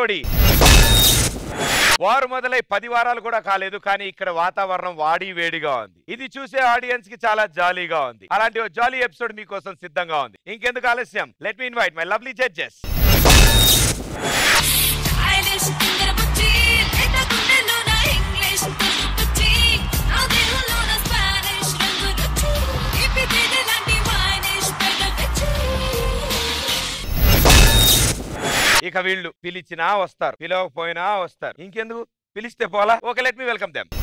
జోడి వారు మొదలై పది వారాలు కూడా కాలేదు కానీ ఇక్కడ వాతావరణం వాడి వేడిగా ఉంది ఇది చూసే ఆడియన్స్ కి చాలా జాలీగా ఉంది అలాంటి ఓ జాలీ ఎపిసోడ్ మీకోసం సిద్ధంగా ఉంది ఇంకెందుకు ఆలస్యం let me invite my lovely judges Eilish తింగర బుచ్చి లేత గుండెలోన ఇంగ్లీష్ తెలుగు పిచ్చి నా దేహంలోన స్పానిష్ రంగు రుచి ఇప్పి తేనె లాంటి వైనిష్ పెద్ద పిచ్చి ఇక వీళ్ళు పిలిచినా వస్తారు పిలవకపోయినా వస్తారు ఇంకెందుకు పిలిస్తే పోలా okay let me welcome them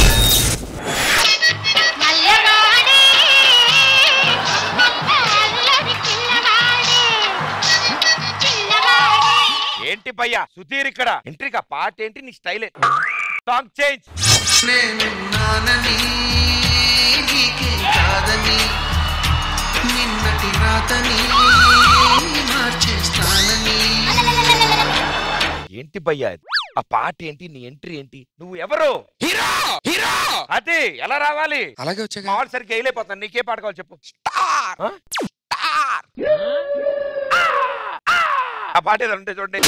మల్లెవాడే అల్లరి చిన్నవాడే చిన్నవాడే ఏంటి భయ్యా సుధీర్ ఇక్కడ ఎంట్రీకా పాట ఏంటి నీ స్టైల్ సాంగ్ చేంజ్ నేనున్నానని నీకే కాదని నిన్నటి రాతని మార్చేస్తానని ఏంటి భయ్యా ఇది? ఆ పాట ఏంటి నీ ఎంట్రీ ఏంటి నువ్వు ఎవరు హీరో హీరో అది ఎలా రావాలి అలాగే వచ్చాక మా వాళ్ళు సరిగ్గా వేయలేకపోతాను నీకే పాట కావాలి చెప్పు స్టార్ ఆ? ఆ పాట ఏదో ఉంటే చూడండి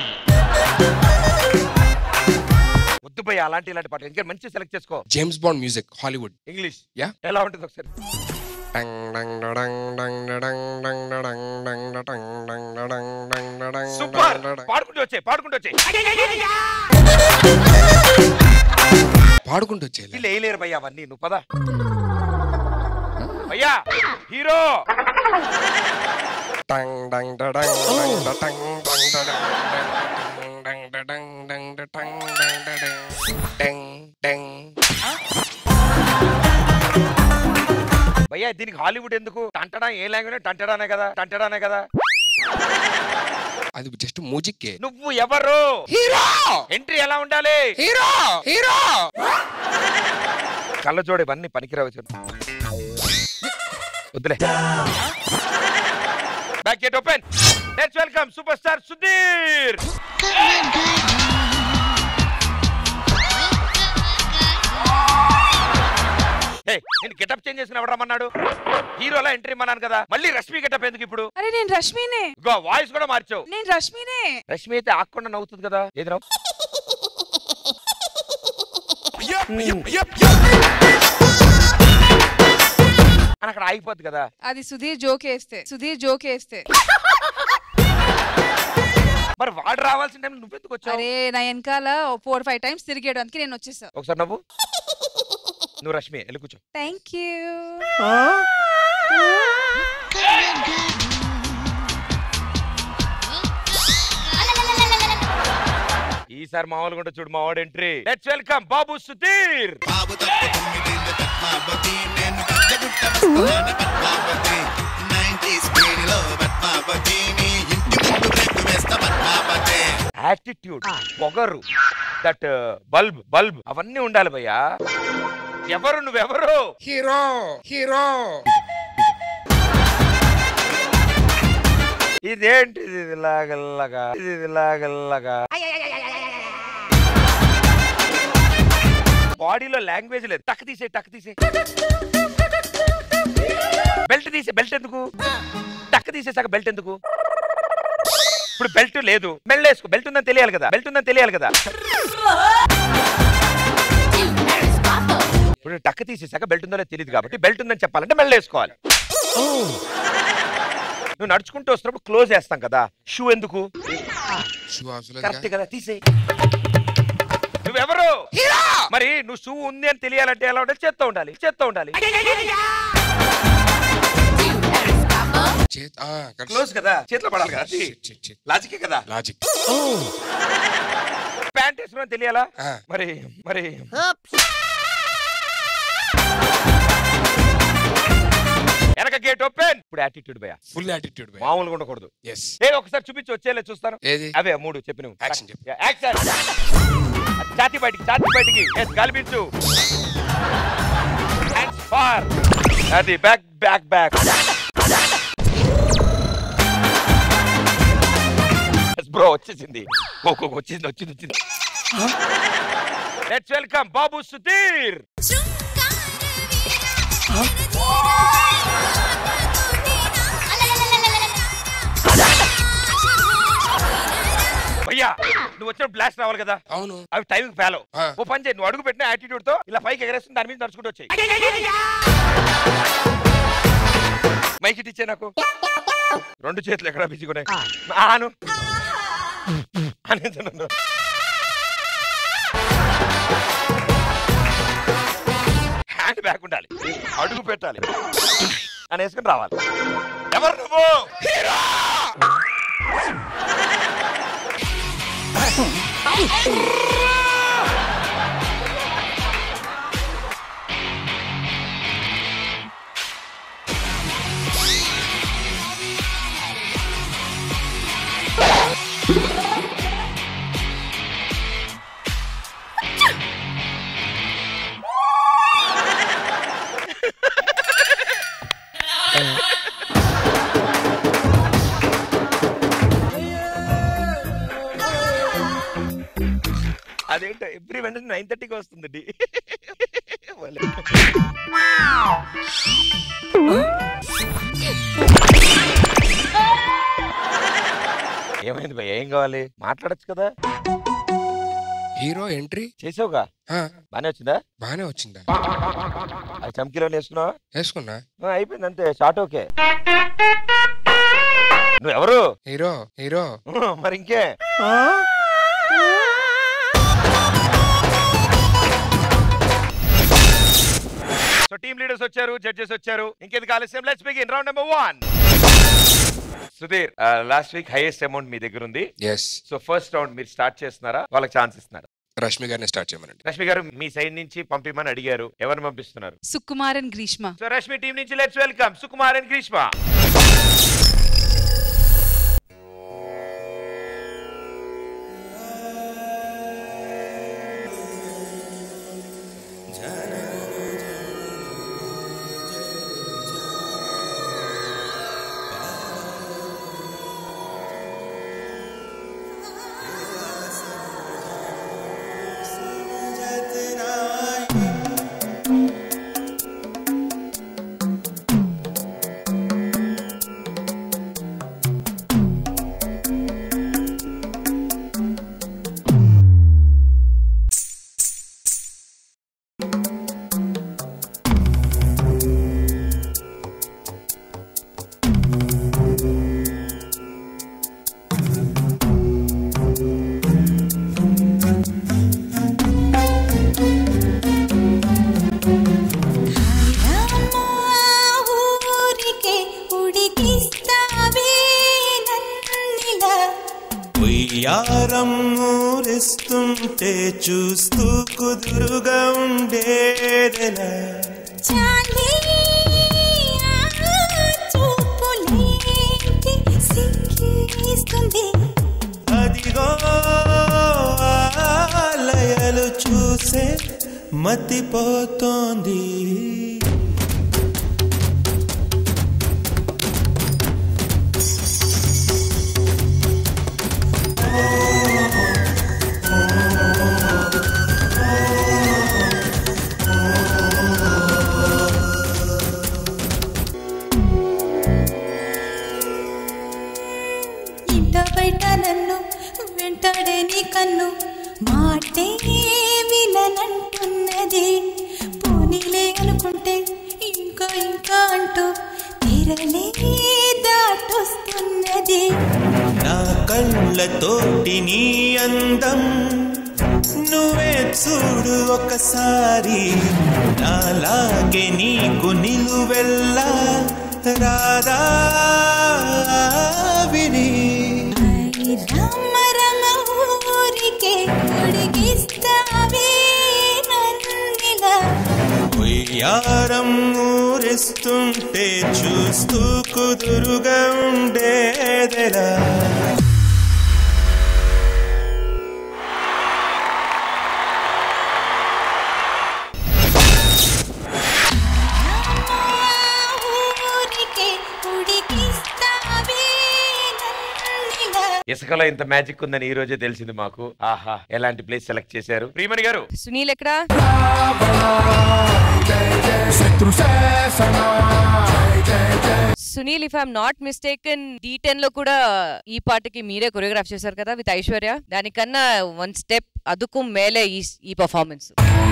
వద్దు భయ్య అలాంటి ఇలాంటి పాట ఇంకా మంచి సెలెక్ట్ చేసుకో James Bond music Hollywood English Yeah. ఎలా ఉంటుంది ఒకసారి సూపర్ పాడుకుంటూ వచ్చే పాడుకుంటూ వచ్చే పాడుకుంటూ వచ్చేయాలి వీళ్ళు వేయలేరు భయ్యా అవన్నీ నువ్వు పదా భయ్యా హీరో టంగ్ డంగ్ డడంగ్ డంగ్ డటంగ్ డంగ్ డడంగ్ డంగ్ డడంగ్ డంగ్ డటంగ్ డంగ్ డడంగ్ టెంగ్ టెంగ్ భయ్యా దీనికి హాలీవుడ్ ఎందుకు టంటడా ఏ లాంగ్వేజ్ టంటడానే కదా టంటడానే కదా అది జస్ట్ మ్యూజిక్ నువ్వు ఎవరు హీరో ఎంట్రీ ఎలా ఉండాలి హీరో హీరో కళ్ళ జోడు ఇవన్నీ పనికిరావు చెప్పు. వద్దులే back gate open let's welcome super star Sudheer hey నేను గెటప్ చేంజ్ చేసుకుని ఎవరు రమ్మన్నాడు హీరోలా ఎంట్రీ ఇమ్మన్నాను కదా మళ్ళీ రష్మి గెటప్ ఎందుకు ఇప్పుడు అరే నేను రష్మినే ఇగో వాయిస్ కూడా మార్చావు నేను రష్మినే రష్మి అయితే ఆకుండా నవ్వుతుంది కదా ఏది నవ్వు అని అక్కడ ఆగిపోద్ది కదా అది సుధీర్ జోక్ వేస్తే సుధీర్ జోక్ వేస్తే మరి వాడు రావాల్సిన టైం నువ్వెందుకు వచ్చావు అరే నా వెనకాల ఫోర్ ఫైవ్ టైమ్స్ తిరిగాడు అందుకే నేను వచ్చేసా ఒకసారి నవ్వు నువ్వు రష్మి వెళ్ళి కూర్చో థ్యాంక్ యూ ఈసారి మామూలుగా ఉంటుంది చూడు మా వాడు ఎంట్రీ లెట్స్ వెల్కమ్ బాబు సుధీర్ బాబు తప్పు తొమ్మిదేళ్ళ పద్మావతి నేను పెద్దగుట్ట వస్తున్నాను పద్మావతి నైన్టీస్ పీడిలో పద్మావతి నీ ఇంటి ముందు బ్రేక్ వేస్తా పద్మావతి యాటిట్యూడ్ పొగరు దట్ బల్బ్ బల్బ్ అవన్నీ ఉండాలి భయ్యా ఎవరు నువ్వెవరు హీరో హీరో ఇదేంటిది ఇది లాగల్లగా ఇది లాగల్లగా బాడీలో లాంగ్వేజ్ లేదు టక్ తీసే టక్ తీసే బెల్ట్ తీసే బెల్ట్ ఎందుకు టక్ తీసేసాక బెల్ట్ ఎందుకు ఇప్పుడు బెల్ట్ లేదు మెళ్ళేసుకో బెల్ట్ ఉందని తెలియాలి కదా బెల్ట్ ఉందని తెలియాలి కదా ఇప్పుడు టక్ తీసేసాక బెల్ట్ ఉందో లేదో తెలియదు కాబట్టి బెల్ట్ ఉందని చెప్పాలంటే మెళ్ళేసుకోవాలి నువ్వు నడుచుకుంటూ వస్తున్నప్పుడు క్లోజ్ చేస్తాం కదా షూ ఎందుకు షూ అవసరం కరెక్ట్ కదా తీసే నువ్వెవరు మరి నువ్వు షూ ఉంది అని తెలియాలంటే ఎలా ఉండాలి చేత్తో ఉండాలి చేత్తో ఉండాలి చేత్ క్లోజ్ కదా చేతిలో పడాలి కదా లాజికే కదా లాజిక్ ప్యాంట్ వేసుకున్నా తెలియాలా ఆ. మరి మరి వెనక గేట్ ఓపెన్ ఇప్పుడు యాటిట్యూడ్ భయ ఫుల్ యాటిట్యూడ్ మామూలుగా ఉండకూడదు ఎస్ ఏ ఒకసారి చూపించి వచ్చేలే చూస్తాను ఏది అవే మూడు చెప్పి నువ్వు Action చెప్పు. యాక్షన్ ఛాతి బయటికి ఛాతి బయటికి ఎస్ గాలిపించు హ్యాండ్స్ ఫార్ అది బ్యాక్ బ్యాక్ బ్యాక్ బ్రో వచ్చేసింది ఓకో వచ్చేసింది వచ్చింది వచ్చింది లెట్స్ వెల్కమ్ బాబు సుధీర్ భయ్యా నువ్వు వచ్చిన బ్లాస్ట్ రావాలి కదా అవును అవి టైం ఫాలో ఆ. ఓ పని చేయి నువ్వు అడుగు పెట్టిన యాటిట్యూడ్ తో ఇలా పైకి ఎగరేస్తుంది దాని మీద నడుచుకుంటూ వచ్చాయి మైక్ ఇటు ఇచ్చే నాకు రెండు చేతులు ఎక్కడ బిజీకున్నాయి ఆను అనేది నన్ను. హ్యాండ్ బ్యాక్ ఉండాలి అడుగు పెట్టాలి అని వేసుకుని రావాలి ఎవరు నువ్వు హీరో అదేంటో ఎవ్రీ వెంటనే నైన్ థర్టీకి వస్తుంది ఏమైంది భయ్య ఏం కావాలి మాట్లాడొచ్చు కదా హీరో ఎంట్రీ చేసావుగా ఆ, బానే వచ్చిందా బానే వచ్చిందా అది చమ్కీలో వేసుకున్నావా వేసుకున్నా ఆ, అయిపోయింది అంతే షార్ట్ ఓకే నువ్వు ఎవరు హీరో హీరో ఆ, మరి ఇంకే సో టీమ్ లీడర్స్ వచ్చారు జడ్జెస్ వచ్చారు ఇంకెందుకు ఆలస్యం let's begin round number one Sudheer last week highest amount మీ దగ్గర ఉంది ఎస్ సో ఫస్ట్ రౌండ్ మీరు స్టార్ట్ చేస్తున్నారా వాళ్ళకి ఛాన్స్ ఇస్తున్నారు రష్మి గారిని స్టార్ట్ చేయమనండి రష్మి గారు మీ సైడ్ నుంచి పంపిమని అడిగారు ఎవరిని పంపిస్తున్నారు సుకుమారన్ గ్రీష్మ సో రష్మి టీం నుంచి let's welcome Sukumar and Greeshma ఊరికే ఉడికిస్తావే నన్నిలా ఉయ్యారం ఊరిస్తుంటే చూస్తూ కుదురుగా ఉండేదెలా చాలే ఆ చూపులేంటి సిక్కిస్తుంది అదిగో ఆలయలు చూసే మతిపోతోంది ఇంట బయట నన్ను వెంటాడే నీ కన్ను మాటే విననంటున్నది పోనీలే అనుకుంటే ఇంకా ఇంకా అంటూ తీరలే దాటొస్తున్నది నా కళ్ళతోటి నీ అందం నువ్వే చూడు ఒకసారి నాలాగే నీకు నిలువెల్లా రాదా విని ఐ రామ రామ ఊరికే ఉడికిస్తావే నన్నిలా ఉయ్యారం ఊరిస్తుంటే చూస్తూ కుదురుగా ఉండేదెలా ఊరికే ఉడికిస్తావే నన్నిలా ఇసుకలో ఇంత మ్యాజిక్ ఉందని ఈ రోజే తెలిసింది మాకు ఆహా ఎలాంటి ప్లేస్ సెలెక్ట్ చేశారు ప్రియమణి గారు సునీల్ ఎక్కడా Sunil if I'm not mistaken Dhee ten లో కూడా ఈ పాటకి మీరే కొరియోగ్రాఫ్ చేశారు కదా విత్ ఐశ్వర్య దానికన్నా వన్ స్టెప్ అదుకు మేలే ఈ ఈ performance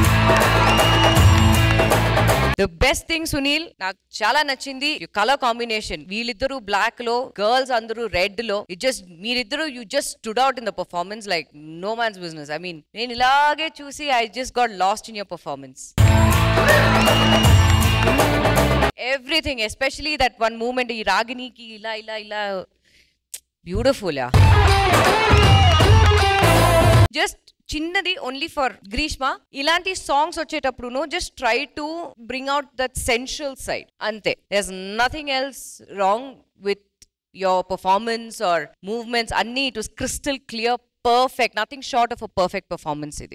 the best thing Sunil నాకు చాలా నచ్చింది కలర్ కాంబినేషన్ వీళ్ళిద్దరూ బ్లాక్ లో గర్ల్స్ అందరూ రెడ్ లో ఇట్ జస్ట్ మీరిద్దరు you just stood out in the performance like no man's business I mean నేను ఇలాగే చూసి I just got lost in your performance everything especially that one moment ఈ రాగినికి ఇలా ఇలా ఇలా బ్యూటిఫుల్ జస్ట్ చిన్నది ఓన్లీ ఫర్ గ్రీష్మ ఇలాంటి సాంగ్స్ వచ్చేటప్పుడు just try to bring out that sensual side అంతే there's nothing else wrong with your performance or movements అన్నీ it was crystal clear perfect nothing short of a perfect performance ఇది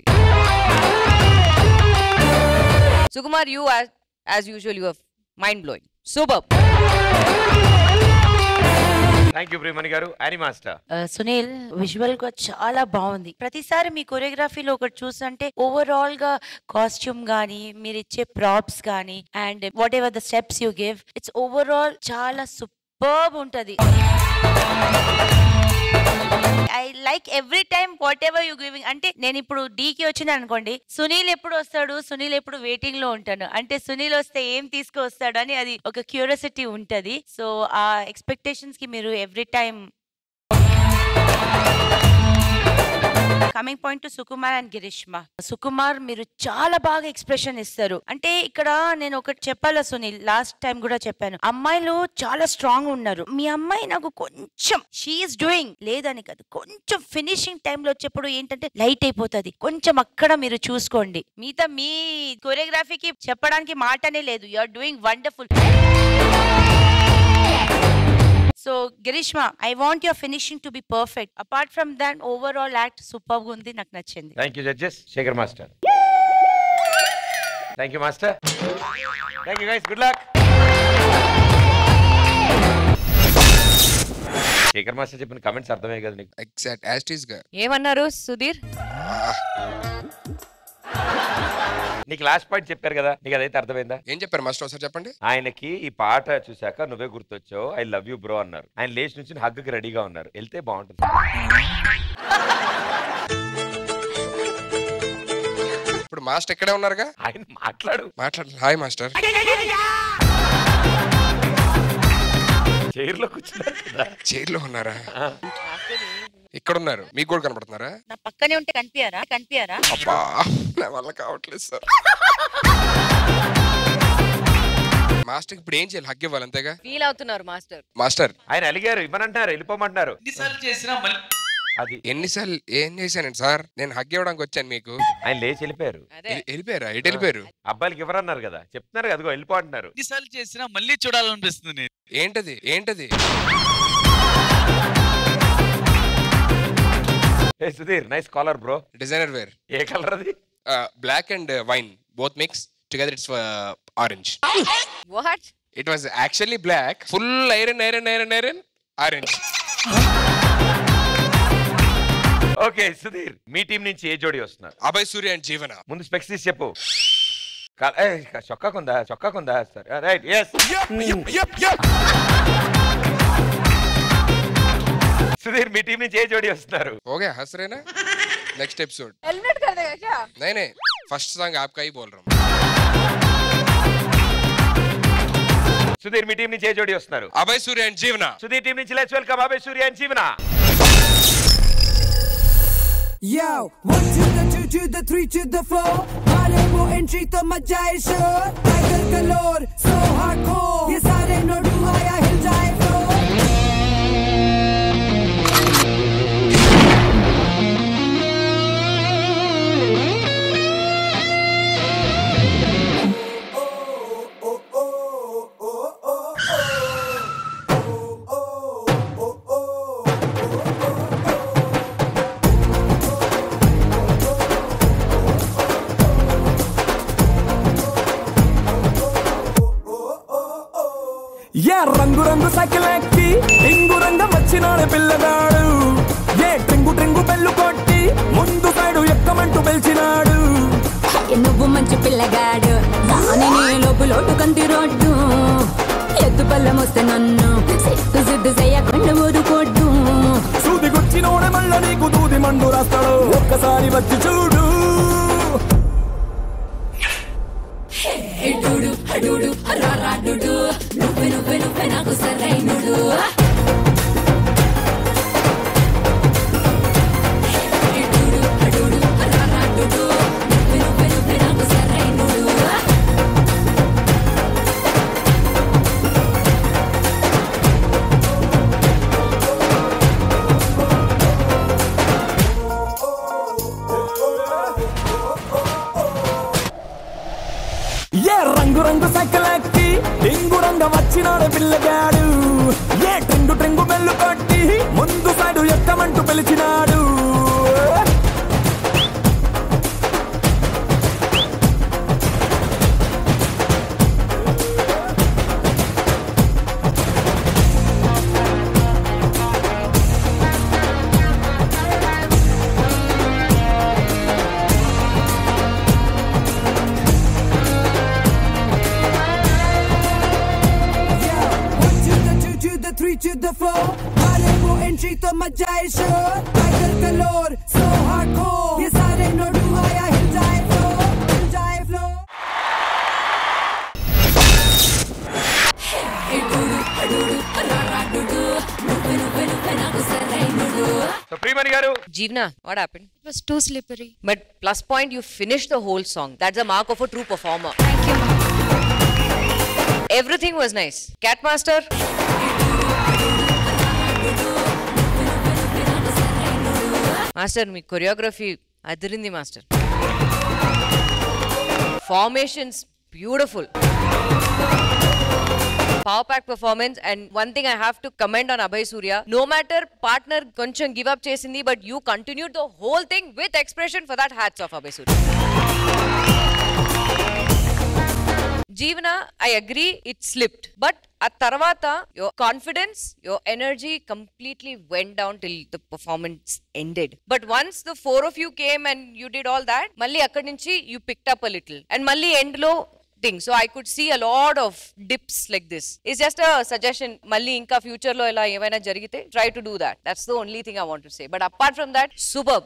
Sukumar you as usual you mind blowing super thank you Priyamani garu Annie master ఆ, Sunil visual గా చాలా బాగుంది ప్రతిసారి మీ కొరియోగ్రఫీలో ఒకటి చూస్తుంటే overall గా కాస్ట్యూమ్ గానీ మీరు ఇచ్చే ప్రాప్స్ గానీ and whatever the steps you give it's overall చాలా సూపర్బ్ ఉంటది I like every time whatever you giving అంటే నేను ఇప్పుడు డీకి వచ్చింది అనుకోండి సునీల్ ఎప్పుడు వస్తాడు సునీల్ ఎప్పుడు వెయిటింగ్ లో ఉంటాను అంటే సునీల్ వస్తే ఏం తీసుకువస్తాడు అని అది ఒక క్యూరియాసిటీ ఉంటది సో ఆ ఎక్స్పెక్టేషన్స్ కి మీరు every time coming point to Sukumar and Girishma Sukumar మీరు చాలా బాగా ఎక్స్ప్రెషన్ ఇస్తారు అంటే ఇక్కడ నేను ఒకటి చెప్పాలా సునీల్ లాస్ట్ టైం కూడా చెప్పాను అమ్మాయిలు చాలా స్ట్రాంగ్ ఉన్నారు మీ అమ్మాయి నాకు కొంచెం షీఈస్ డూయింగ్ లేదని కాదు కొంచెం ఫినిషింగ్ టైంలో వచ్చేప్పుడు ఏంటంటే లైట్ అయిపోతుంది కొంచెం అక్కడ మీరు చూసుకోండి మిగతా మీ కొరియోగ్రఫీకి చెప్పడానికి మాటనే లేదు you are doing wonderful so Girishma I want your finishing to be perfect apart from that overall act super ఉంది నాకు నచ్చింది thank you judges Shekhar master thank you master thank you guys good luck Shekhar master చెప్పిన comments అర్థమే కదా నీకు exact యాస్టీస్ గా ఏమన్నారు సుధీర్ నీకు లాస్ట్ పాయింట్ చెప్పారు కదా నీకు అదైతే అర్థమైందా ఏం చెప్పారు మాస్టర్ ఒకసారి చెప్పండి ఆయనకి ఈ పాట చూశాక నువ్వే గుర్తొచ్చావు ఐ లవ్ యూ బ్రో అన్నారు ఆయన లేచి నుంచి హగ్గుకి రెడీగా ఉన్నారు వెళ్తే బాగుంటుంది ఇప్పుడు మాస్టర్ ఇక్కడే ఉన్నారుగా ఆయన మాట్లాడు మాట్లాడు హాయ్ మాస్టర్ చైర్ లో కూర్చున్నారు కదా చైర్ లో ఉన్నారా ఇక్కడ ఉన్నారు మీకు కూడా కనపడుతున్నారా నా పక్కనే ఉంటే కనిపించారా కనిపించారా అబ్బా నా వల్ల కావట్లేదు సార్ మాస్టర్ ఇప్పుడు ఏం చేయాలి హగ్ ఇవ్వాలి అంతేగా ఫీల్ అవుతున్నారు మాస్టర్ మాస్టర్ ఆయన అలిగారు ఇవ్వనంటున్నారు వెళ్ళిపోమంటున్నారు అది ఎన్నిసార్లు ఏం చేశానండి సార్ నేను హగ్ ఇవ్వడానికి వచ్చాను మీకు ఆయన లేచి వెళ్ళిపోయారు అదే ఎల్- వెళ్ళిపోయారా ఎటు వెళ్ళిపోయారు అబ్బాయిలకి ఇవ్వరన్నారు కదా చెప్తున్నారు కదా అదిగో వెళ్ళిపో అంటున్నారు ఎన్నిసార్లు చేసినా మళ్ళీ చూడాలనిపిస్తుంది నేను ఏంటది ఏంటది ఏ Sudheer nice collar bro designer wear ఏ కలర్ అది black and wine both mix together it's orange what it was actually black full iron iron iron iron orange okay Sudheer మీ టీం నుంచి ఏ జోడి వస్తున్నారు అభయ్ సూర్య అండ్ జీవన ముందు స్పెక్స్ తీసి చెప్పు కా- ఏ, చొక్కాకుందా చొక్కాకుందా సరే రైట్ ఎస్ సుధీర్ మీ టీం నుంచి ఏ జోడి వస్తున్నారు ఓకే हंस रहे ना नेक्स्ट एपिसोड हेलमेट कर देगा क्या नहीं नहीं फर्स्ट सॉन्ग आपका ही बोल रहा हूँ సుధీర్ మీ టీం నుంచి ఏ జోడి వస్తున్నారు అభయ్ సూర్య అండ్ జీవన సుధీర్ టీం నుంచి let's welcome Abhay Surya and Jeevana Yo, one to the two to the three to the four. मारे वो entry तो मचाए शोर. Tiger galore, so hardcore. ये सारे नोडू आया हिल जाए floor. ఏ రంగు రంగు సైకిల్ ఎక్కి ఇంగు రంగం వచ్చినాడు పిల్లగాడు ఏ ట్రింగు ట్రింగు బెల్లు కొట్టి ముందు సైడు ఎక్కమంటూ పిలిచినాడు నువ్వు మంచి పిల్లగాడు దాని నీ లోపు లోటు కంది రోడ్డు ఎత్తు బల్లం వస్తే నన్ను సిట్టు సిద్దు చెయ్యకుండా ఊరుకోడ్డు సూది గుచ్చినోడే మళ్ళ నీకు దూది మండు రాస్తాడు ఒక్కసారి వచ్చి చూడు ఎడుడు అడుడు రారాడుడు నువ్వే నువ్వే నువ్వే నాకు సరైనడు ఎడుడు అడుడు రారాడుడు నువ్వే నువ్వే నువ్వే నాకు సరైనడు ఏ రంగు రంగు సైకిలెక్కి డింగు రంగ వచ్చినాడు పిల్లగాడు ఏ ట్రింగు ట్రింగు బెల్లు కొట్టి ముందు సైడు ఎక్కమంటూ పిలిచినాడు One to the two to the three to the four सारे वो एंट्री तो मचा है शोर टाइगर कलोर so hardcore ये सारे नोडू आया हिल जाए फ्लो हिल जाए फ्लो ఎడుడు అడుడు రారాడుడు నువ్వే నువ్వే నువ్వే నాకు సరైనడు సో ప్రియమణి గారు Jeevna, what happened? It was too slippery. But plus point, you finished the whole song. That's a mark of a true performer. Thank you, ma'am. Everything was nice. Cat Master. Master మీ choreography అదిరింది master formations beautiful power pack performance and one thing I have to comment on Abhay Surya no matter partner కొంచెం give up చేసింది but you continue the whole thing with expression for that hats off Abhay Surya Jeevana I agree it slipped but ఆ తర్వాత your confidence your energy completely went down till the performance ended but once the four of you came and you did all that మళ్ళీ అక్కడి నుంచి you picked up a little and మళ్ళీ end లో thing so I could see a lot of dips like this is just a suggestion మళ్ళీ ఇంకా future లో ఇలా ఏమైనా జరిగితే try to do that that's the only thing I want to say but apart from that super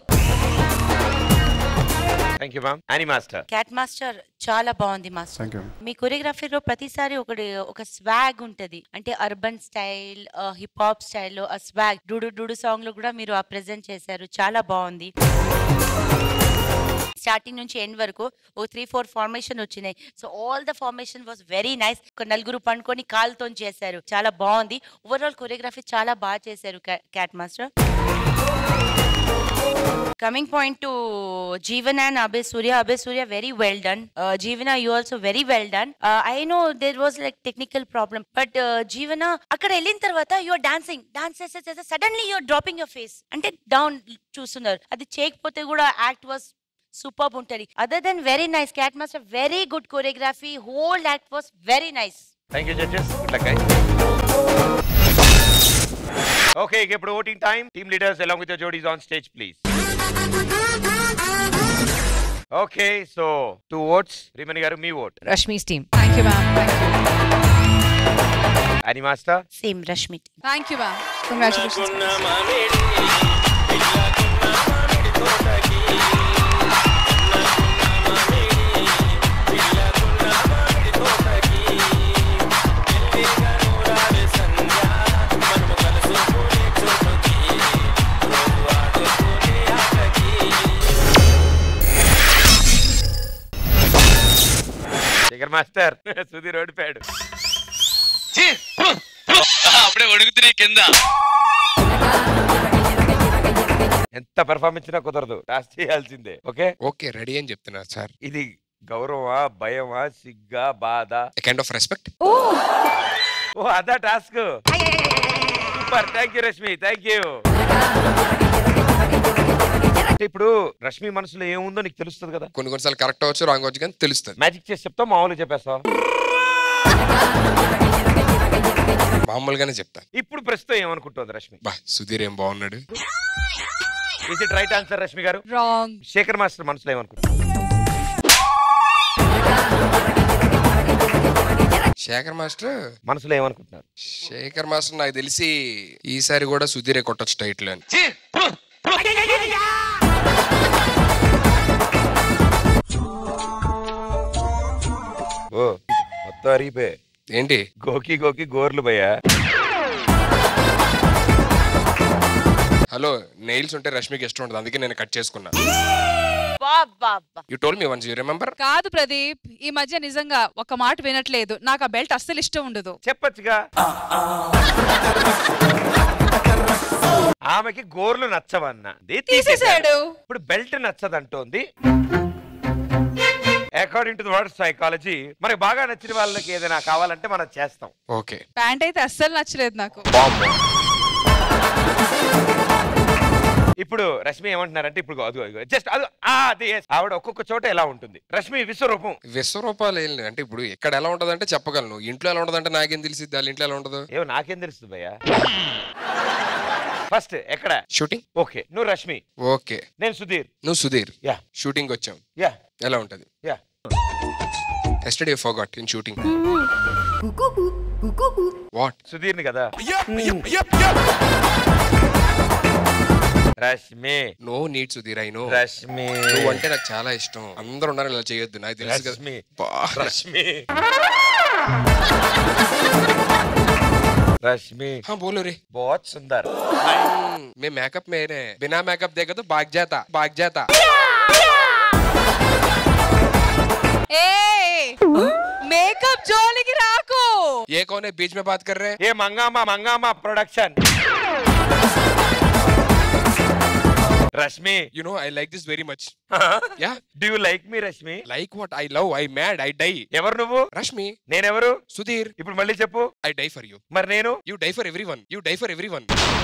thank you ma'am అని master Cat master చాలా బాగుంది master Thank you. మీ కొరియోగ్రఫీలో ప్రతిసారి ఒకటి ఒక స్వాగ్ ఉంటది అంటే అర్బన్ స్టైల్ హిప్ హాప్ స్టైల్లో ఆ స్వాగ్ డుడు డుడు సాంగ్ లో కూడా మీరు ఆ ప్రెజెంట్ చేశారు చాలా బాగుంది స్టార్టింగ్ నుంచి ఎండ్ వరకు ఓ త్రీ ఫోర్ ఫార్మేషన్ వచ్చినాయి so all the formation was very nice ఒక నలుగురు పండుకొని కాలుతో చేశారు చాలా బాగుంది ఓవరాల్ కొరియోగ్రఫీ చాలా బాగా చేశారు Cat master coming point to Jeevana and Abhay Surya. Abhay Surya, very well done. Uh, Jeevana, you also very well done. Uh, I know there was like technical problem, but uh, Jeevana, అక్కడ వెళ్ళిన తర్వాత your dancing dance చేస్తే చేస్తే suddenly your dropping your face అంటే down చూస్తున్నారు అది చేయకపోతే కూడా యాక్ట్ వాస్ సూపర్ ఉంటుంది other then very nice Cat master very good choreography whole act was very nice thank you judges good luck okay ఇక ఇప్పుడు voting time team leaders along with your జోడీస్ on stage please okay so two votes Priyamani garu మీ vote Rashmi's team thank you ma'am అని master same Rashmi thank you ma'am congratulations Shekhar master Sudheer ఓడిపోయాడు అప్పుడే ఒడుగుతున్నాయి కింద ఎంత performance ఇచ్చినా కుదరదు టాస్క్ చేయాల్సిందే ఓకే ఓకే రెడీ అని చెప్తున్నారు సార్ ఇది గౌరవమా భయమా సిగ్గా బాధ కైండ్ ఆఫ్ రెస్పెక్ట్ ఓ అదా task super thank you Rashmi thank you ఇప్పుడు రష్మి మనసులో ఏముందో నీకు తెలుస్తుంది కదా కొన్ని కొన్నిసార్లు కరెక్ట్ అవ్వచ్చు రాంగ్ అవ్వచ్చు కానీ తెలుస్తుంది మ్యాజిక్ చేసి చెప్తావు మామూలుగా చెప్పేస్తావు మామూలుగానే చెప్తా ఇప్పుడు ప్రస్తుతం ఏమనుకుంటుంది రష్మి బా సుధీర్ ఏం బాగున్నాడు is it right answer Rashmi garu wrong Shekhar master మనసులో ఏమనుకుంటుంది శేఖర్ మాస్టర్ మనసులో ఏమనుకుంటున్నారు శేఖర్ మాస్టర్ నాకు తెలిసి ఈసారి కూడా సుధీరే కొట్టొచ్చు టైటిల్ అని ఓ మొత్తం అరిగిపోయా ఏంటి గోకి గోకి గోర్లు పోయా హలో నెయిల్స్ ఉంటే రష్మికి ఇష్టం ఉంటుంది అందుకే నేను కట్ చేసుకున్నా బాబా you told me once you remember కాదు ప్రదీప్ ఈ మధ్య నిజంగా ఒక మాట వినట్లేదు నాకు ఆ బెల్ట్ అస్సలు ఇష్టం ఉండదు చెప్పొచ్చుగా ఆమెకి గోర్లు నచ్చవన్నా ఇది తీసేశాడు. ఇప్పుడు బెల్ట్ నచ్చదంటోంది according to the word psychology మనకి బాగా నచ్చిన వాళ్ళకి ఏదైనా కావాలంటే మనం చేస్తాం ఓకే ప్యాంట్ అయితే అస్సలు నచ్చలేదు నాకు ఇప్పుడు రష్మి ఏమంటున్నారంటే ఇప్పుడు జస్ట్ అది ఆ, అది yes. ఆవిడ ఒక్కొక్క చోట ఎలా ఉంటుంది రష్మి విశ్వరూపం విశ్వరూపాలు ఏం లేదు అంటే ఇప్పుడు ఇక్కడ ఎలా ఉంటది అంటే చెప్పగలను ఇంట్లో ఎలా ఉంటదంటే నాకేం తెలిసి వాళ్ళ ఇంట్లో ఎలా ఉంటదో ఏమో నాకేం తెలుస్తుంది భయ్యా ఫస్ట్ ఎక్కడ షూటింగ్ ఓకే నువ్వు రష్మి ఓకే నేను సుధీర్ నువ్వు సుధీర్ యా షూటింగ్ వచ్చాం యా ఎలా ఉంటది yeah yesterday forgot in shooting what సుధీర్ని కదా Rashmi no need Sudheer I know Rashmi నువ్వు అంటే నాకు చాలా ఇష్టం అందరూ ఉన్నారు ఇలా చేయొద్దు నాకు తెలుసు కదా రష్మి బా. రష్మి रश्मि हाँ बोलो रे बहुत सुंदर मैं मेकअप मेरे बिना मेकअप देखा तो भाग जाता भाग जाता మేకప్ జోలికి రాకు ये कौन है बीच में बात कर रहे हैं ये मंगामा मंगामा production Rashmi you know I like this very much yeah do you like me Rashmi like what I love I mad I die ఎవరు నువ్వు రష్మి నేనెవరు సుధీర్ ఇప్పుడు మళ్ళీ చెప్పు I die for you మరి నేను you die for everyone you die for everyone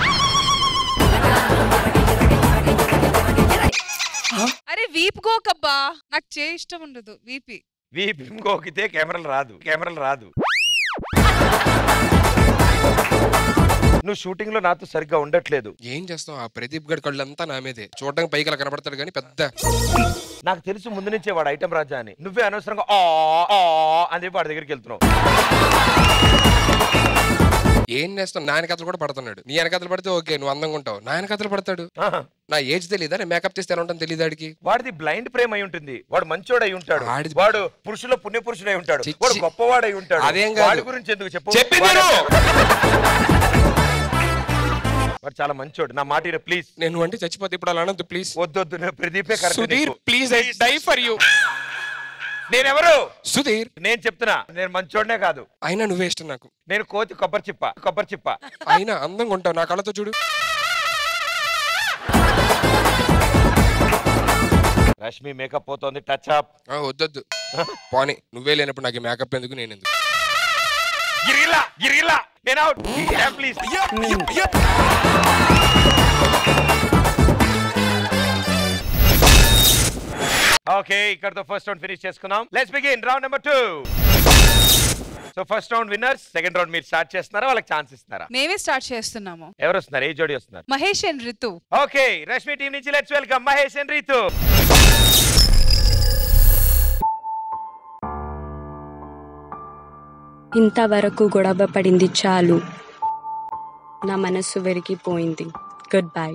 అరే వీప్ గోకబ్బా నాకు చే ఇష్టం ఉండదు వీపి వీప్ ఇంకోకితే కెమెరాలు రాదు కెమెరాలు రాదు నువ్వు షూటింగ్ లో నాతో సరిగ్గా ఉండట్లేదు ఏం చేస్తావు ఆ ప్రదీప్ గడ్ కళ్ళంతా నా మీదే చూడడానికి పైకి అలా కనబడతాడు కానీ పెద్ద నాకు తెలుసు ముందు నుంచే వాడు ఐటమ్ రాజా అని నువ్వే అనవసరంగా ఆ ఆ అని చెప్పి వాడి దగ్గరికి వెళ్తున్నావు ఏం చేస్తావు నా వెనకతలు కూడా పడుతున్నాడు నీ వెనకతలు పడితే ఓకే నువ్వు అందంగా ఉంటావు నా వెనకతలు పడతాడు నా ఏజ్ తెలీదా నేను మేకప్ చేస్తే ఎలా ఉంటాను తెలియదు ఆడికి వాడిది బ్లైండ్ ప్రేమ అయి ఉంటుంది వాడు మంచోడు అయి ఉంటాడు వాడిది- వాడు పురుషుల పుణ్య పురుషుడు అయి ఉంటాడు చిచ్చి. వాడు గొప్పవాడు అయి ఉంటాడు అదేం కాదు. వాడి గురించి ఎందుకు చెప్పు చెప్పింది వాడు- నువ్వు. వాడు చాలా మంచోడు నా మాట ప్లీజ్ నేను అంటే చచ్చిపోతే ఇప్పుడు అలా అనొద్దు ప్లీజ్ వద్దొద్దు నేను ప్రదీపే కరెక్ట్ సుధీర్ నీకు. Please I die for you నేనెవరు సుధీర్ నేను చెప్తున్నా నేను మంచోడనే కాదు అయినా నువ్వే ఇష్టం నాకు నేను కోతి కొబ్బరి చిప్ప కొబ్బరి చిప్ప అయినా అందంగా ఉంటావు నా కళ్ళతో చూడు రష్మి మేకప్ పోతోంది టచ్ అప్ ఆ, వద్దొద్దు పోనీ నువ్వే లేనప్పుడు నాకు మేకప్ ఎందుకు నేను ఎందుకు గిరిలా గిరిలా నేను అవుట్ ప్లీజ్ ఓకే ఇక్కడతో ఫస్ట్ రౌండ్ ఫినిష్ చేసుకుందాం let's begin round number two so first round winners second round మీరు స్టార్ట్ చేస్తున్నారా వాళ్ళకి ఛాన్స్ ఇస్తున్నారా మేమే స్టార్ట్ చేస్తున్నాము ఎవరు వస్తున్నారు ఏ జోడి వస్తున్నారు Mahesh and Ritu okay Rashmi team నుంచి let's welcome Mahesh and Ritu ఇంతవరకు గొడవ పడింది చాలు నా మనస్సు విరిగిపోయింది గుడ్ బై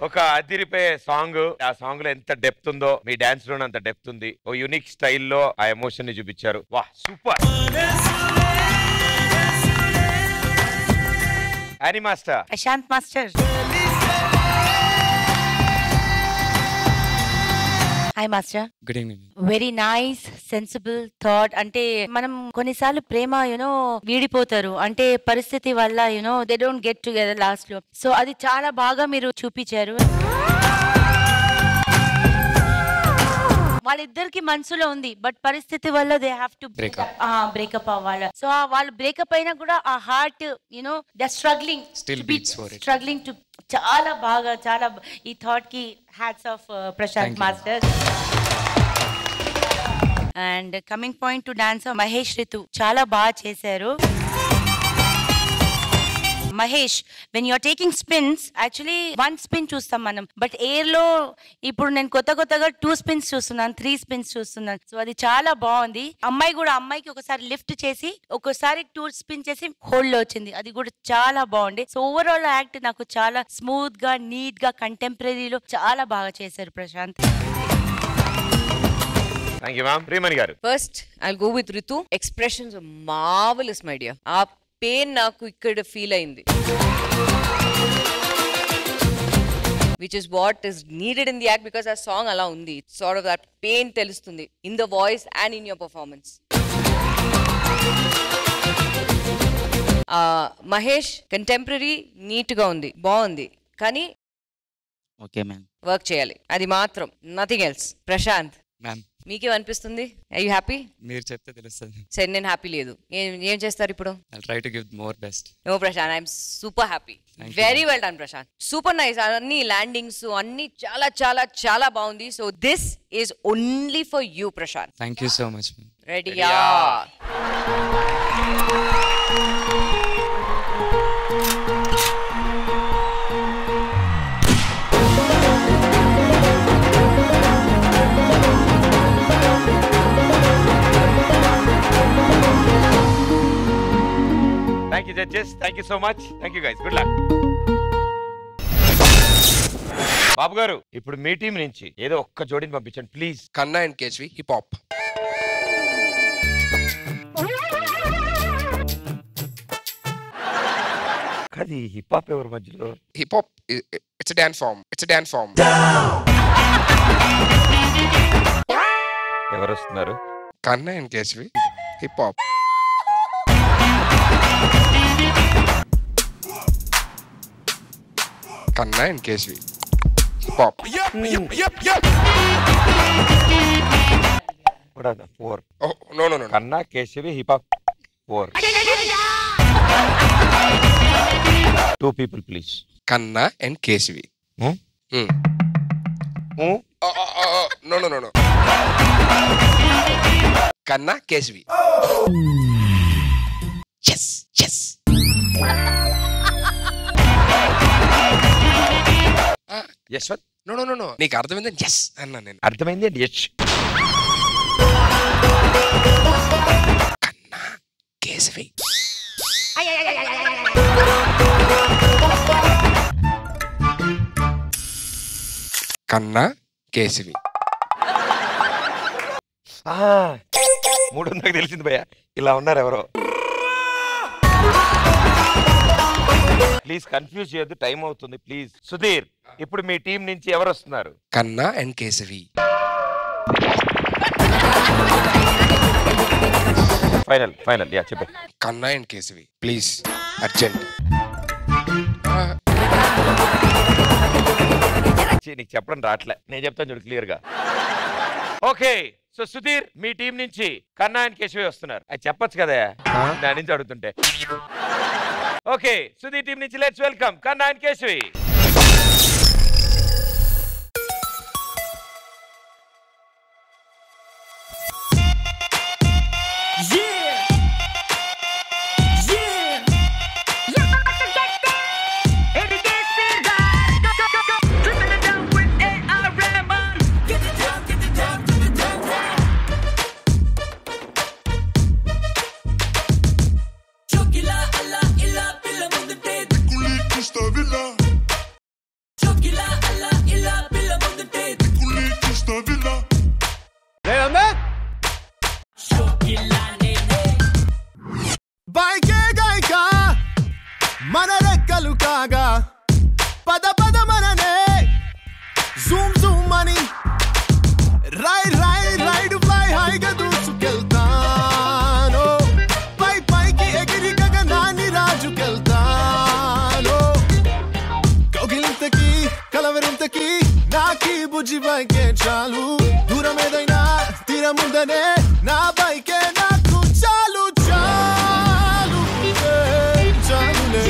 ఒక అదిరిపోయే సాంగ్ ఆ సాంగ్ లో ఎంత డెప్త్ ఉందో మీ డాన్స్ లో అంత డెప్త్ ఉంది ఓ యూనిక్ స్టైల్లో ఆ ఎమోషన్ ని చూపించారు వా సూపర్ అని master Prashanth master hi master good evening very nice sensible thought అంటే మనం కొన్నిసార్లు ప్రేమ యూనో వీడిపోతారు అంటే పరిస్థితి వల్ల you know they don't get together last లో సో అది చాలా బాగా మీరు చూపించారు వాళ్ళిద్దరికి మనసులో ఉంది బట్ పరిస్థితి వల్ల they have to Breakup. Breakup అవ్వాలి సో వాళ్ళు బ్రేకప్ అయినా కూడా ఆ heart you know the struggling Still beats for it. Struggling to చాలా బాగా చాలా బ- ఈ థాట్ కి hats off Prashanth Thank you. Master and coming point to dance Mahesh Ritu చాలా బాగా చేశారు Mahesh when you're taking spins actually one spin చూస్తాం మనం బట్ ఎయిర్ లో ఇప్పుడు నేను కొత్త కొత్తగా టూ స్పిన్స్ చూస్తున్నాను త్రీ స్పిన్స్ చూస్తున్నాను సో అది చాలా బాగుంది అమ్మాయి కూడా అమ్మాయికి ఒకసారి లిఫ్ట్ చేసి ఒకసారి టూ స్పిన్ చేసి హోల్డ్ లో వచ్చింది అది కూడా చాలా బాగుంది సో ఓవరాల్ యాక్ట్ నాకు చాలా స్మూత్ గా నీట్ గా కంటెంపరీలో చాలా బాగా చేశారు Prashanth thank you ma'am Priyamani garu first I go with Ritu expressions marvellous my dear ఆ పెయిన్ నాకు ఇక్కడ ఫీల్ అయింది which is what is needed in the act because ఆ సాంగ్ అలా ఉంది సార్ట్ ఆఫ్ దట్ పెయిన్ తెలుస్తుంది in the voice and in your performance Mahesh contemporary neat గా ఉంది బాగుంది కానీ ఓకే మ్యామ్ వర్క్ చేయాలి అది మాత్రం నథింగ్ ఎల్స్ ప్రశాంత్ మ్యామ్ మీకేమనిపిస్తుంది ఐ యూ హ్యాపీ మీరు చెప్తే తెలుస్తుంది సరే నేను హ్యాపీ లేదు ఏం ఏం చేస్తారు ఇప్పుడు I try to give more best no Prashanth I'm super happy Thank you. Very well done Prashanth super nice అన్ని ల్యాండింగ్స్ అన్ని చాలా చాలా చాలా బాగుంది so this is only for you Prashanth thank you so much ma'am రెడీయా thank you judges thank you so much thank you guys good luck Babu garu ఇప్పుడు మీ team నుంచి ఏదో ఒక్క జోడిని పంపించండి please Kanna and Keshavi hip hop అది హిప్ హాప్ ఎవరి మధ్యలో hip hop it's dance form it's dance form ఎవరు వస్తున్నారు Kanna and Keshavi hip hop Kanna and Keshavi hip hop for no no no Kanna Keshavi hip hop for two people please Kanna and Keshavi no no no no Kanna Keshavi yes yes Yashwanth no no no no నీకు అర్థమైంది yes అన్నా నేను అర్థమైంది అండి యశ్ కేశవి కన్నా కేశవి మూడు వందలకు తెలిసింది భయ్య ఇలా ఉన్నారు ఎవరో ప్లీజ్ కన్ఫ్యూజ్ చేయొద్దు టైం అవుతుంది ప్లీజ్ సుధీర్ ఇప్పుడు మీ టీం నుంచి ఎవరు వస్తున్నారు Kanna and Keshavi final final yeah చెప్పే Kanna and Keshavi please urgent ఛీ, నీకు చెప్పడం రావట్లే నేను చెప్తాను చూడు క్లియర్ గా ఓకే సో సుధీర్ మీ టీం నుంచి కన్నా అండ్ కేశవి వస్తున్నారు అది చెప్పొచ్చు కదా దాని నుంచి అడుగుతుంటే ఓకే సుధీర్ టీం నుంచి let's welcome Kanna and Keshavi Chokila, alla, illa, pilla, mundu, te. బుజ్జి బైకే చాలు దూరం ఏదైనా తీరముందనే నా బైకే నాకు చాలు చాలు ఏ, చాలులే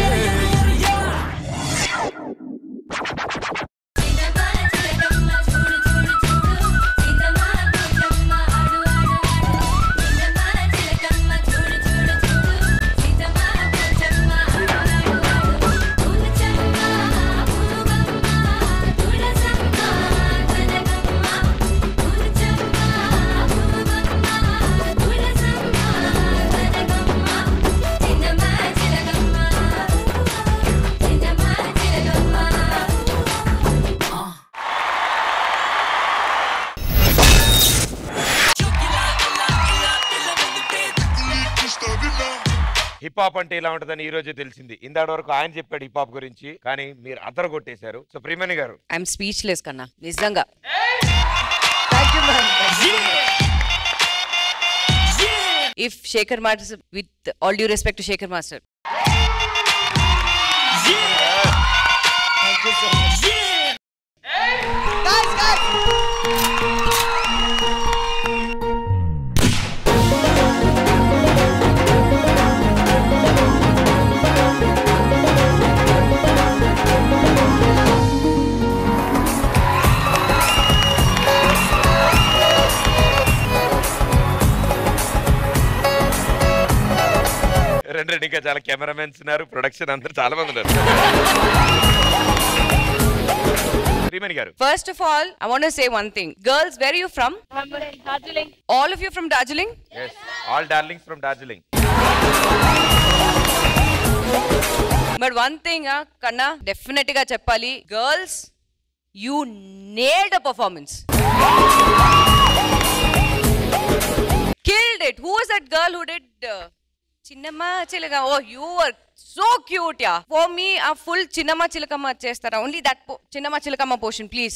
హిప్ హాప్ అంటే ఇలా ఉంటుందని ఈ రోజే తెలిసింది ఇందాటి వరకు ఆయన చెప్పాడు హిప్ హాప్ గురించి కానీ మీరు అదర కొట్టేశారు సో ప్రియమణి గారు ఐఎమ్ స్పీచ్లెస్ కన్నా నిజంగా if Shekhar master with all due respect to Shekhar master రెండు రెండు ఇంకా చాలా కెమెరామెన్స్ ఉన్నారు ప్రొడక్షన్ అందరు చాలా మంది ఉన్నారు Priyamani garu first of all I want say one thing girls where you from Darjeeling all of you from Darjeeling all darlings from Darjeeling but one thing Kanna definite గా చెప్పాలి girls you nailed a performance killed it who was that girl who did చిన్నమ్మ చిలక oh you are so cute yeah for me ఆ full చిన్నమ్మ చిలకమ్మ చేస్తారా only that చిన్నమ్మ చిలకమ్మ portion please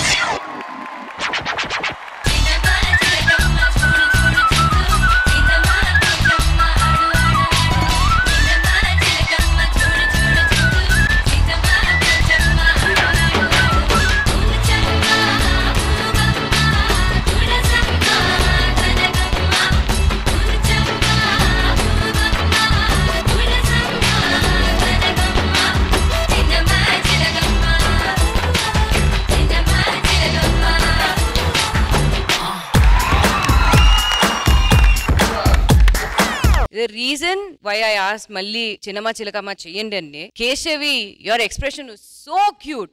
the reason why I ask మళ్ళీ చిన్నమ్మ చిలకమ్మ చెయ్యండి అండి Keshavi your expression so cute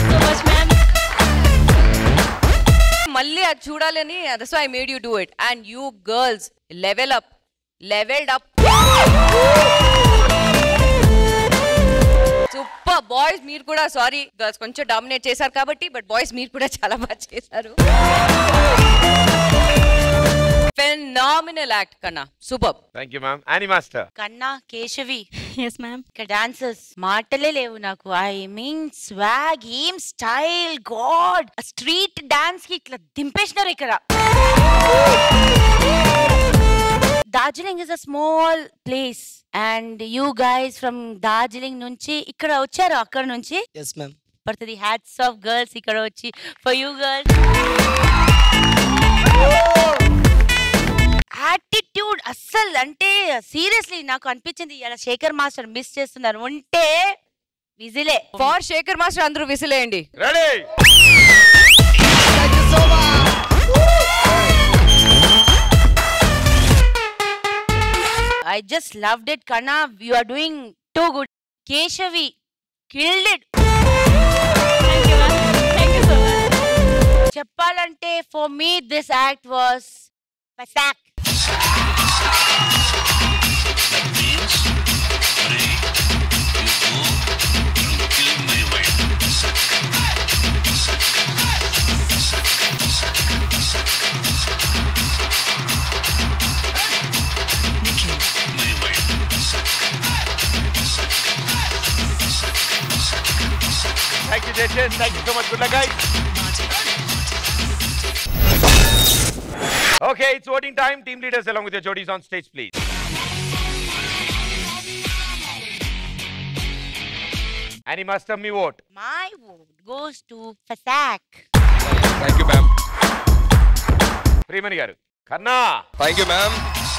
మళ్ళీ అది చూడాలని that's I made you do it and you girls level up levelled up super boys మీరు కూడా సారీ గర్ల్స్ కొంచెం డామినేట్ చేశారు కాబట్టి బట్ బాయ్స్ మీరు కూడా చాలా బాగా చేశారు phenomenal act Kanna super thank you ma'am Annie master Kanna Keshavi yes ma'am ఇక్కడ డాన్సర్స్ మాటలే లేవు నాకు ఐ మీన్ స్వాగ్ ఏం స్టైల్ గాడ్ స్ట్రీట్ డాన్స్ కి ఇట్లా దింపేసినారు ఇక్కడ Darjeeling is a small place and you guys from Darjeeling నుంచి ఇక్కడ వచ్చారు అక్కడ నుంచి ఎస్ మ్యామ్ పడుతుంది హ్యాట్స్ ఆఫ్ గర్ల్స్ ఇక్కడ వచ్చి ఫర్ యూ గర్ల్స్ యాటిట్యూడ్ అస్సలు అంటే సీరియస్లీ నాకు అనిపించింది ఇలా శేఖర్ మాస్టర్ మిస్ చేస్తున్నారు ఉంటే విజిలే ఫార్ శేఖర్ మాస్టర్ అందరూ విసిలేయండి ready I just loved it కన్నా you are doing too good Keshavi killed it చెప్పాలంటే for me this act was Fasak Thank you, judges. Thank you so much. Good luck, guys. Okay, it's voting time. Team leaders, along with your jodies on stage, please. Any master me vote. My vote goes to Fasak. Thank you ma'am Priyamani garu కన్నా thank you ma'am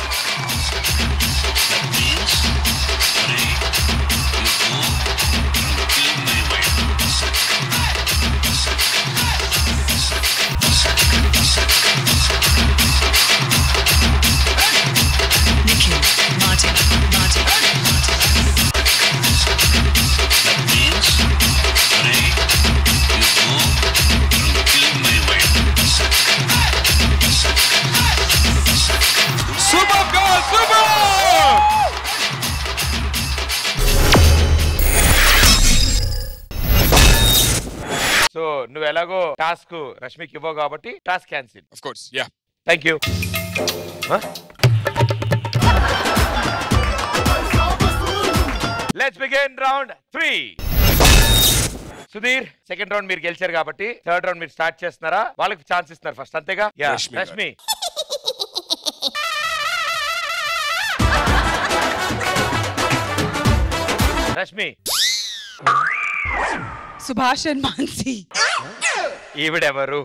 Nikhil, Martin, Martin, super goal super so నువ్వు ఎలాగో task రష్మికి ఇవ్వవు కాబట్టి task cancel of course yeah thank you let's begin round three Sudheer second round మీరు గెలిచారు కాబట్టి third round మీరు స్టార్ట్ చేస్తున్నారా వాళ్ళకి ఛాన్స్ ఇస్తున్నారు ఫస్ట్ అంతేగా యా రష్మి గారు. రష్మి రష్మి సుభాషన్ మాన్సి ఈవిడెవరు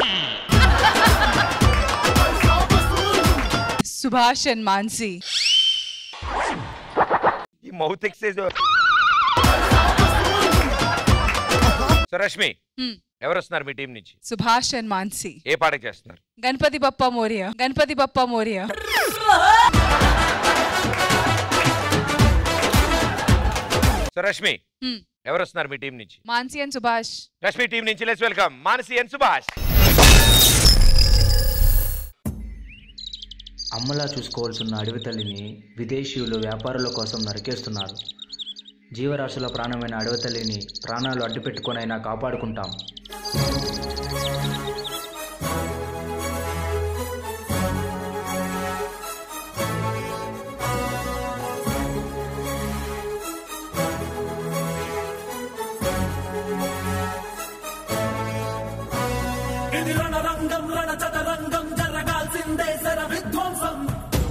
సుభాషన్ మాన్సి ఈ mouth exercise so Rashmi Hmm. ఎవరు వస్తున్నారు మీ టీం నుంచి సుభాషన్ మాన్సి ఏ పాట చేస్తున్నారు గణపతి బప్ప మోరియా గణపతి బప్ప మోరియా సో రష్మి Hmm. ఎవరు వస్తున్నారు మీ టీం నుంచి మాన్సి అండ్ సుభాష్ రష్మి టీం నుంచి let's welcome Manasi and Subhash అమ్మలా చూసుకోవాల్సిన అడవి తల్లిని విదేశీయులు వ్యాపారుల కోసం నరికేస్తున్నారు జీవరాశుల ప్రాణమైన అడవి తల్లిని ప్రాణాలు అడ్డుపెట్టుకొనైనా కాపాడుకుంటాం ఇది రణరంగం రణ చదరంగం జరగాల్సిందే శర విధ్వంసం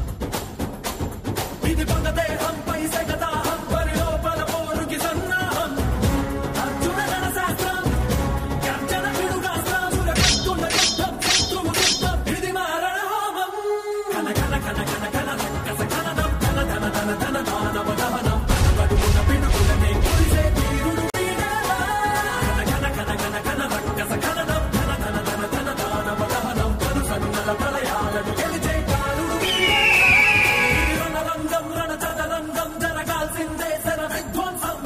ఇది పగదేహంపై సెగదాహం పరి లోపల పోరుకి సన్నాహం అర్జున గణ శాస్త్రం గర్జన పిడుగాస్త్రం సురకత్తుల యుద్ధం శత్రువు యుద్ధం ఇది మారణ హోమం కన కన కన కన కన రక్కస కననం ధన ధన ధన ధన దానవ దహనం అడుగున పిడుగులనే కురిసే వీరుడు వీడాలా కన కన కన కన కన రక్కస కననం ధన ధన ధన ధన దానవ దహనం కను సన్నల ప్రళయాలను గెలిచే కారుడు వీడాలా ఇది రణరంగం రణ చదరంగం జరగాల్సిందే శర విధ్వంసం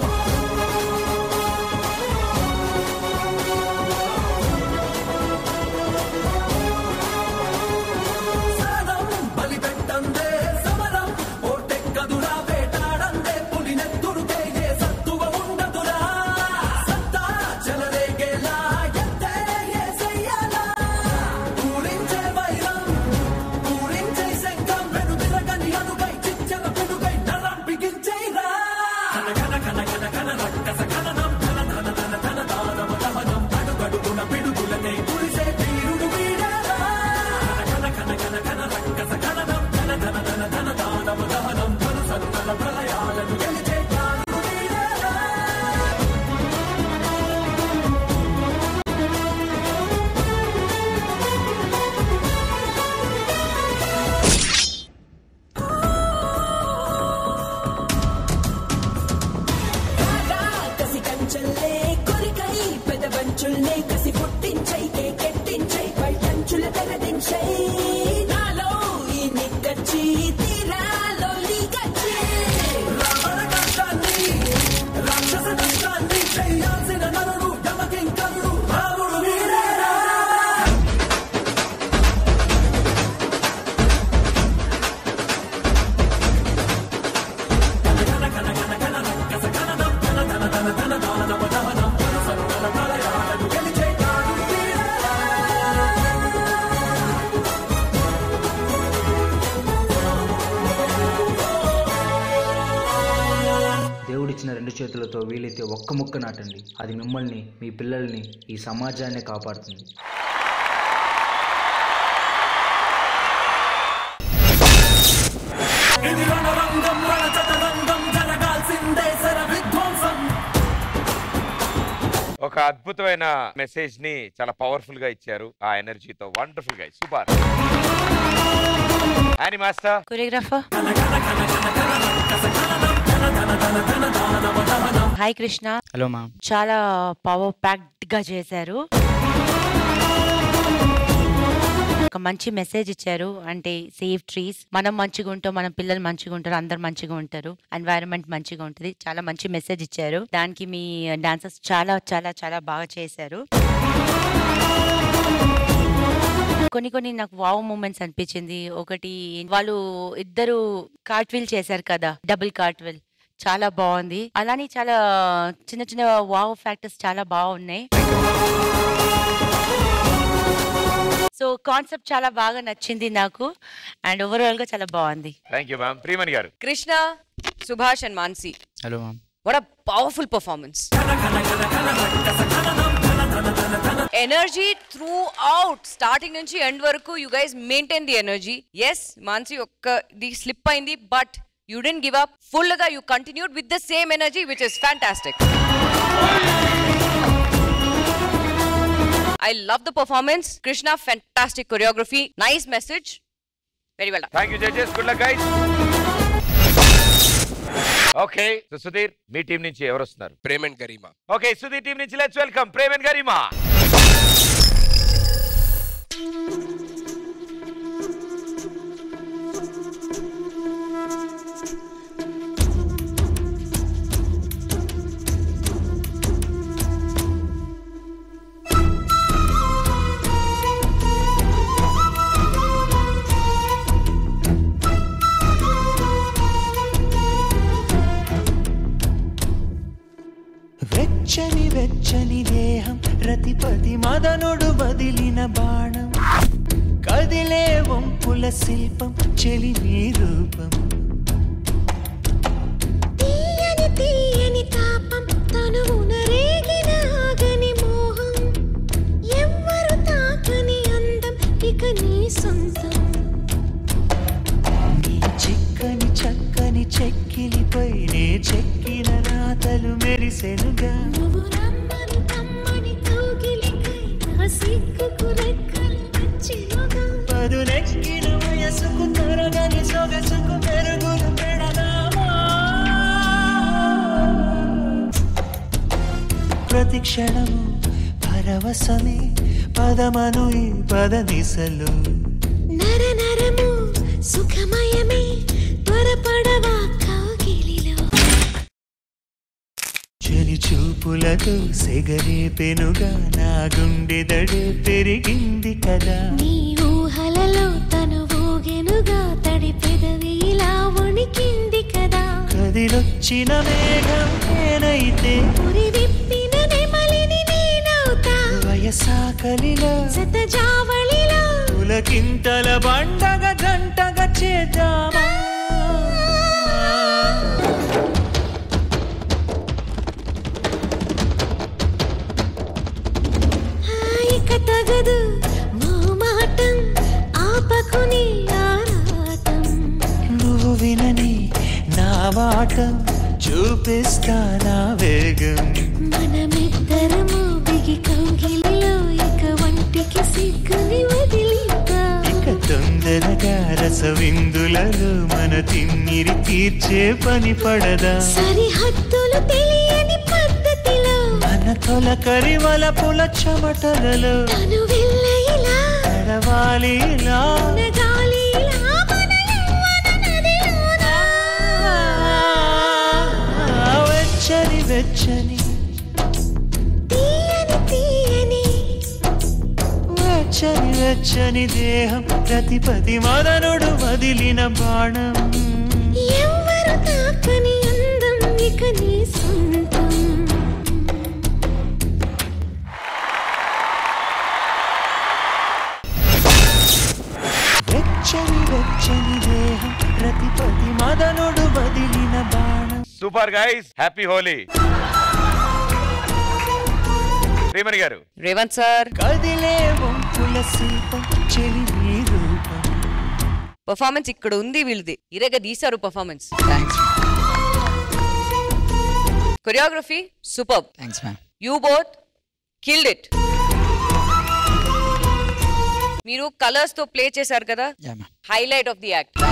సరదం బలిపెట్టందే సమరం ఓటెక్కదురా వేటాడందే పులినెత్తురుకే ఏ సత్తువ ఉండదురా సత్తా చెలరేగేలా ఎత్తే ఏ చెయ్యాలా పూరించే వైరం పూరించే శంఖం వెనుదిరగని అనుగై చిచ్చల పిడుగై నరం బిగించేరా కన కన కన కన కన రక్కస కననం ధన ధన ధన ధన దానవ దహనం అడుగడుగున పిడుగులనే కురిసే వీరుడు వీడారా కన కన కన కన రక్కస కననం ధన ధన ధన ధన దానవ దహనం కను సన్నల ప్రళయాలను గెలిచే కారుడు వీడారా కసి కంచెల్లే కొరికై పెదవంచుల్నే కసి పుట్టించై కేకెట్టించై పైటంచుల తెరదించై నాలో ఈ నిక్కచ్చి తీరాలో లీగచ్చి రావణ కష్టాన్ని రాక్షస నష్టాన్ని చేయాల్సిన నరుడు యమకింకరుడు రాముడు వీరేరా దేవుడిచ్చిన రెండు చేతులతో వీలైతే ఒక్క ముక్క నాటండి అది మిమ్మల్ని మీ పిల్లల్ని ఈ సమాజాన్ని కాపాడుతుంది ఇది రణరంగం రణ చదరంగం జరగాల్సిందే శర విధ్వంసం ఒక అద్భుతమైన మెసేజ్ ని చాలా పవర్ఫుల్ గా ఇచ్చారు ఆ ఎనర్జీతో వండర్ఫుల్ గా సూపర్ అని master choreographer hi Krishna hello ma'am చాలా పవర్ ప్యాక్డ్ గా చేశారు ఒక మంచి మెసేజ్ ఇచ్చారు అంటే సేవ్ ట్రీస్ మనం మంచిగా ఉంటాం మన పిల్లలు మంచిగా ఉంటారు అందరు మంచిగా ఉంటారు ఎన్వైరన్మెంట్ మంచిగా ఉంటుంది చాలా మంచి మెసేజ్ ఇచ్చారు దానికి మీ డాన్సర్స్ చాలా చాలా చాలా బాగా చేశారు కొన్ని కొన్ని నాకు వావ్ మూమెంట్స్ అనిపించింది ఒకటి వాళ్ళు ఇద్దరు కార్ట్విల్ చేశారు కదా డబుల్ కార్ట్విల్ చాలా బాగుంది అలానే చాలా చిన్న చిన్న వావ్ ఫ్యాక్టర్స్ చాలా బాగున్నాయి సో కాన్సెప్ట్ చాలా బాగా నచ్చింది నాకు అండ్ ఓవరాల్ గా చాలా బాగుంది thank you ma'am Priyamani garu Krishna Subhash and Mansi hello ma'am what a powerful performance energy throughout starting నుంచి ఎండ్ వరకు you guys maintain the energy as Mansi ఒక్క ది స్లిప్ అయింది but you didn't give up full గా you continued with the same energy which is fantastic I love the performance Krishna fantastic choreography nice message very well thank you judges good luck guys okay Sudheer మీ team నుంచి ఎవరు వస్తున్నారు Prem and Garima okay Sudheer team నుంచి let's welcome Prem and Garima వెచ్చని వెచ్చని దేహం రతిపతి మదనుడు బదిలిన బాణం కదిలే వంపుల శిల్పం చెలిమి రూపం తీయని తీయని తాపం తనువున రేగిన ఆగని మోహం ఎవ్వరు తాకని అందం ఇక నీ సొంతం నీ చిక్కని చక్కని చెక్కిలిపై నే చెక్కిన రాతలు మెరిసెనుగా నువ్వు రమ్మని కమ్మని కౌగిలికై నా సిగ్గుకు రెక్కలు వచ్చినగా పదునెక్కిన వయసుకు తొరగని సొగసుకు మెరుగులు పెడదామా ప్రతి క్షణము పరవశమే పదమను ఈ పద దిశలు నర నరము సుఖమయమే త్వరపడవా కౌగిలిలో చెలి చూపులతో సెగరేపెనుగా నా గుండెదడే పెరిగింది కదా నీ ఊహలలో తను ఊగెనుగా తడి పెదవి ఇలా వణికింది కదా కదిలొచ్చిన మేఘం నేనైతే ఉరి విప్పిన నెమలిని నేనవుతా వయసాకలిలో శత జావళిలో పులకింతల బండగ జంటగా చేద్దామా ఇక తగదు మోమాటం ఆపకుని ఆరాటం నువ్వు వినని నా వాటం చూపిస్తా నా వేగం మనమిద్దరము బిగి కౌగిలిలో ఇక వంటికి సిగ్గుని వదిలిద్దా ఇక తొందరగా రసవిందులలో మన తిమ్మిరి తీర్చే పని పడదా సరిహద్దులు తెలియని పద్ధతిలో మన తొలకరి వలపుల చెమటలలో తను వెళ్ళ ఇలా నడవాలి ఇలా గాలి ఇలా మన యవ్వన నదిలోన. ఆ వెచ్చని వెచ్చని తీయని తీయని వెచ్చని వెచ్చని దేహం ప్రతిపతి మదనుడు వదిలిన బాణం ఎవ్వరు తాకని అందం ఇక నీ సొంతం వెచ్చని వెచ్చని దేహం ప్రతిపతి మదనుడు వదిలిన బాణం super guys happy Holi Priyamani garu Revanth sir కదిలే వంపుల శిల్పం చెలిమి రూపం పర్ఫార్మెన్స్ ఇక్కడ ఉంది వీళ్ళది ఇరగ తీశారు performance choreography super thanks ma'am you both killed it మీరు కలర్స్ తో ప్లే చేశారు కదా Yeah, ma'am. Highlight of the act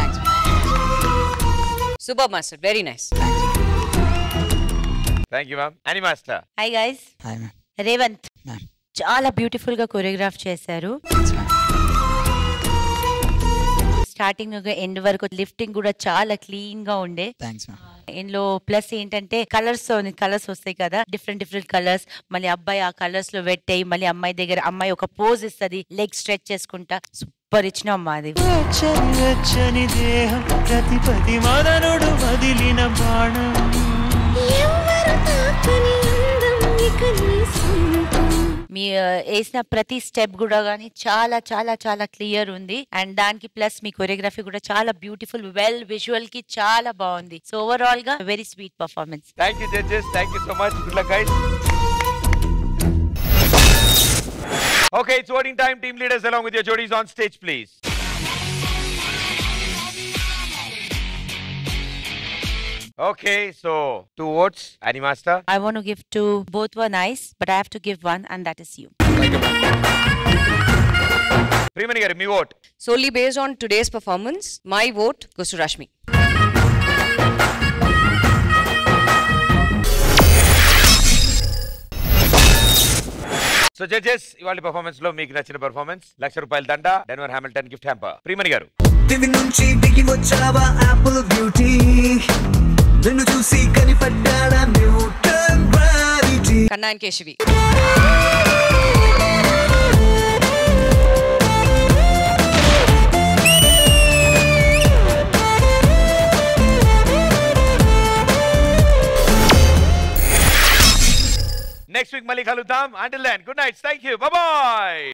super master very nice thank you ma'am అని master hi guys hi ma'am Revanth ma'am చాలా బ్యూటిఫుల్ గా choreograph చేశారు starting end వరకు lifting కూడా చాలా క్లీన్ గా ఉండే థ్యాంక్స్ మ్యామ్ ఇందులో ప్లస్ ఏంటంటే కలర్స్ కలర్స్ వస్తాయి కదా డిఫరెంట్ డిఫరెంట్ కలర్స్ మళ్ళీ అబ్బాయి ఆ కలర్స్ లో పెట్టాయి మళ్ళీ అమ్మాయి దగ్గర అమ్మాయి ఒక పోజ్ ఇస్తుంది లెగ్ స్ట్రెచ్ చేసుకుంటా సూపర్ ఇచ్చిన అమ్మా అది వెచ్చని వెచ్చని దేహం ప్రతిపది మదనుడు వదిలిన బాణం ఎవ్వరు తాకని అందం ఇక నీ సొంతం మీ ఆ, వేసిన ప్రతి స్టెప్ కూడా కానీ చాలా చాలా చాలా క్లియర్ ఉంది అండ్ దానికి ప్లస్ మీ కొరియోగ్రఫీ కూడా చాలా బ్యూటిఫుల్ వెల్ విజువల్ కి చాలా బాగుంది సో ఓవరాల్ గా very sweet performance thank you judges thank you so much good luck guys Okay, it's voting time. Team leaders along with your jodies on stage, please. Okay, so two votes. Any master? I want to give to both were nice, but I have to give one, and that is you. Primani garu, మీ vote. solely based on today's performance my vote goes to rashmi so judges ఇవాళ performance లో మీకు నచ్చిన performance లక్ష రూపాయల దండ Denver Hamilton gift hamper Priyamani garu దివి నుంచి దిగి వచ్చావా యాపిల్ బ్యూటీ నిన్ను చూసి కనిపడ్డాడా న్యూటన్ గ్రావిటీ కన్నా అండ్ కేశవి నెక్స్ట్ వీక్ మళ్ళీ కలుద్దాం until then good night thank you bye